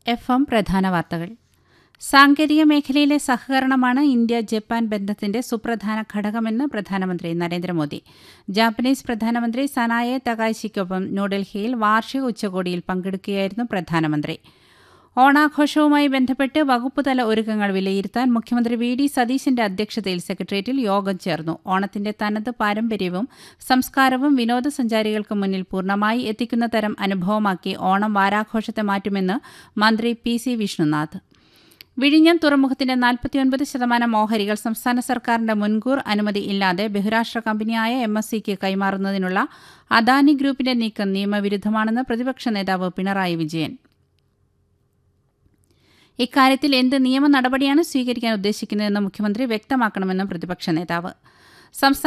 F M പ്രധാന വാർത്തകൾ സാങ്കേതിക മേഖലയിലെ സഹകരണമാണ് ഇന്ത്യ ജപ്പാൻ ബന്ധത്തിന്റെ സുപ്രധാന ഘടകമെന്ന് പ്രധാനമന്ത്രി നരേന്ദ്രമോദി ജാപ്പനീസ് പ്രധാനമന്ത്രി സനായെ തകായ്ശിക്കൊപ്പം ന്യൂഡൽഹിയിൽ വാർഷിക ഉച്ചകോടിയിൽ പങ്കെടുക്കുകയായിരുന്നു പ്രധാനമന്ത്രി ഓണാഘോഷവുമായി ബന്ധപ്പെട്ട് വകുപ്പുതല ഒരുക്കങ്ങൾ വിലയിരുത്താൻ മുഖ്യമന്ത്രി വി ഡി സതീശന്റെ അധ്യക്ഷതയിൽ സെക്രട്ടേറിയറ്റിൽ യോഗം ചേർന്നു ഓണത്തിന്റെ തനത് പാരമ്പര്യവും സംസ്കാരവും വിനോദസഞ്ചാരികൾക്ക് മുന്നിൽ പൂർണ്ണമായി എത്തിക്കുന്ന തരം അനുഭവമാക്കി ഓണം വാരാഘോഷത്തെ മാറ്റുമെന്ന് മന്ത്രി പി സി വിഷ്ണുനാഥ് വിഴിഞ്ഞം തുറമുഖത്തിന്റെ നാൽപ്പത്തിയൊൻപത് ശതമാനം ഓഹരികൾ സംസ്ഥാന സർക്കാരിന്റെ മുൻകൂർ അനുമതി ഇല്ലാതെ ബഹുരാഷ്ട്ര കമ്പനിയായ എം എസ് സിക്ക് കൈമാറുന്നതിനുള്ള അദാനി ഗ്രൂപ്പിന്റെ നീക്കം നിയമവിരുദ്ധമാണെന്ന് പ്രതിപക്ഷ നേതാവ് പിണറായി വിജയൻ ഇക്കാര്യത്തിൽ എന്ത് നിയമ നടപടിയാണ് സ്വീകരിക്കാൻ ഉദ്ദേശിക്കുന്നതെന്ന് മുഖ്യമന്ത്രി വ്യക്തമാക്കണമെന്നും പ്രതിപക്ഷ നേതാവ് സംസ്ഥാന